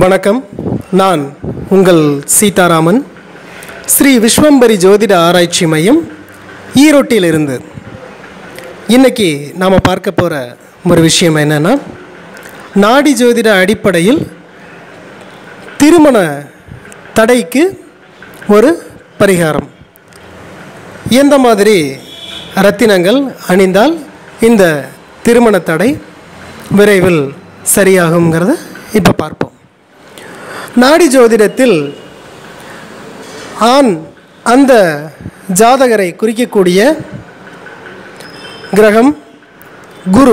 வணக்கம் நான் உங்கள் சீதாராமன் ஸ்ரீ விஸ்வம்பரி ஜோதிட ஆராய்ச்சி மையம் ஈரோட்டிலிருந்து இன்னைக்கு நாம் பார்க்க போகிற ஒரு விஷயம் என்னென்னா நாடி ஜோதிட அடிப்படையில் திருமண தடைக்கு ஒரு பரிகாரம் எந்த மாதிரி ரத்தினங்கள் அணிந்தால் இந்த திருமண தடை விரைவில் சரியாகுங்கிறத இப்போ பார்ப்போம் நாடி ஜோதிடத்தில் ஆண் அந்த ஜாதகரை குறிக்கக்கூடிய கிரகம் குரு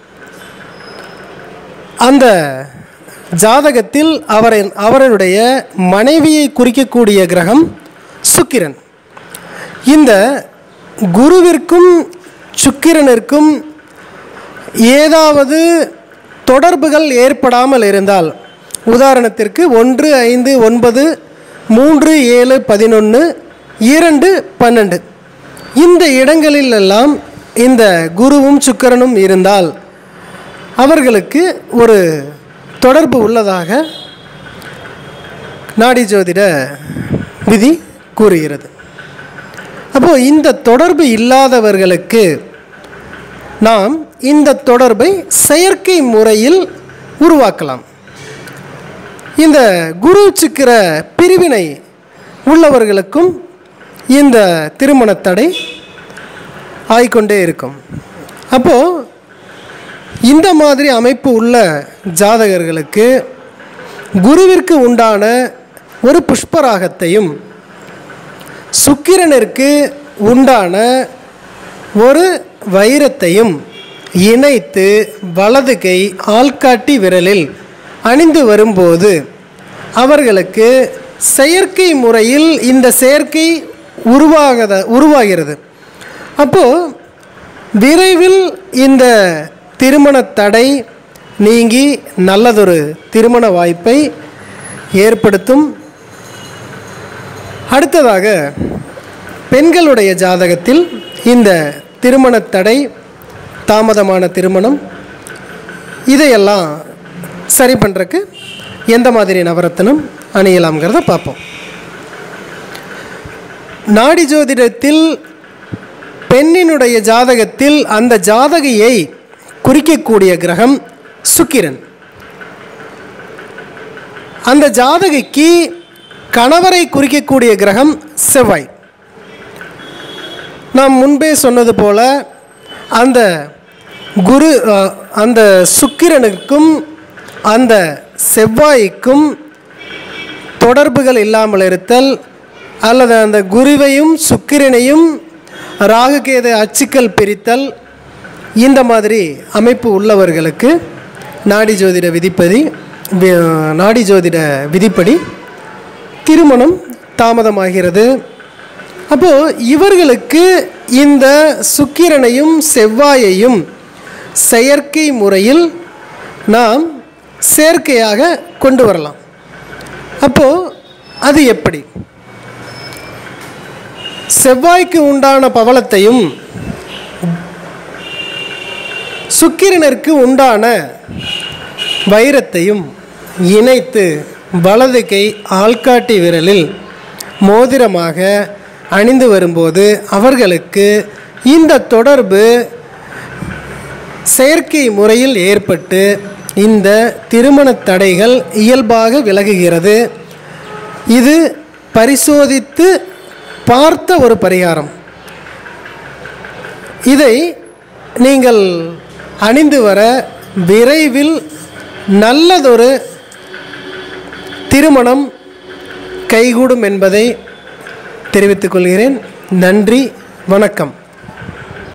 அந்த ஜாதகத்தில் அவரை அவருடைய மனைவியை குறிக்கக்கூடிய கிரகம் சுக்கிரன் இந்த குருவிற்கும் சுக்கிரனிற்கும் ஏதாவது தொடர்புகள் ஏற்படாமல் இருந்தால் உதாரணத்திற்கு ஒன்று ஐந்து ஒன்பது மூன்று ஏழு பதினொன்று இரண்டு பன்னெண்டு இந்த இடங்களில் எல்லாம் இந்த குருவும் சுக்கிரனும் இருந்தால் அவர்களுக்கு ஒரு தொடர்பு உள்ளதாக நாடி ஜோதிட விதி கூறுகிறது அப்போது இந்த தொடர்பு இல்லாதவர்களுக்கு நாம் இந்த தொடர்பை செயற்கை முறையில் உருவாக்கலாம் இந்த குரு சுக்கிர பிரிவினை உள்ளவர்களுக்கும் இந்த திருமணத் தடை ஆய்கொண்டே இருக்கும் அப்போது இந்த மாதிரி அமைப்பு உள்ள ஜாதகர்களுக்கு குருவிற்கு உண்டான ஒரு புஷ்பராகத்தையும் சுக்கிரனிற்கு உண்டான ஒரு வைரத்தையும் இணைத்து வலது கை ஆள்காட்டி விரலில் அணிந்து வரும்போது அவர்களுக்கு செயற்கை முறையில் இந்த செயற்கை உருவாகத உருவாகிறது அப்போது விரைவில் இந்த திருமண தடை நீங்கி நல்லதொரு திருமண வாய்ப்பை ஏற்படுத்தும் அடுத்ததாக பெண்களுடைய ஜாதகத்தில் இந்த திருமண தடை தாமதமான திருமணம் இதையெல்லாம் சரி பண்ணுறக்கு எந்த மாதிரி நவரத்தினம் அணியலாம்ங்கிறத பார்ப்போம் நாடி ஜோதிடத்தில் பெண்ணினுடைய ஜாதகத்தில் அந்த ஜாதகியை குறிக்கக்கூடிய கிரகம் சுக்கிரன் அந்த ஜாதகிக்கு கணவரை குறிக்கக்கூடிய கிரகம் செவ்வாய் நாம் முன்பே சொன்னது போல அந்த குரு அஹ், அந்த சுக்கிரனுக்கும் அந்த செவ்வாய்க்கும் தொடர்புகள் இல்லாமல் இருத்தல் அல்லது அந்த குருவையும் சுக்கிரனையும் ராகுகேது அச்சுக்கள் பிரித்தல் இந்த மாதிரி அமைப்பு உள்ளவர்களுக்கு நாடி ஜோதிட விதிப்படி வி- நாடி ஜோதிட விதிப்படி திருமணம் தாமதமாகிறது அப்போது இவர்களுக்கு இந்த சுக்கிரனையும் செவ்வாயையும் செயற்கை முறையில் நாம் சேர்க்கையாக கொண்டு வரலாம் அப்போது அது எப்படி செவ்வாய்க்கு உண்டான பவளத்தையும் சுக்கிரனிற்கு உண்டான வைரத்தையும் இணைத்து வலது கை ஆள்காட்டி விரலில் மோதிரமாக அணிந்து வரும்போது அவர்களுக்கு இந்த தொடர்பு செயற்கை முறையில் ஏற்பட்டு இந்த திருமண தடைகள் இயல்பாக விலகுகிறது இது பரிசோதித்து பார்த்த ஒரு பரிகாரம் இதை நீங்கள் அணிந்து வர விரைவில் நல்லதொரு திருமணம் கைகூடும் என்பதை தெரிவித்துக் கொள்கிறேன் நன்றி வணக்கம்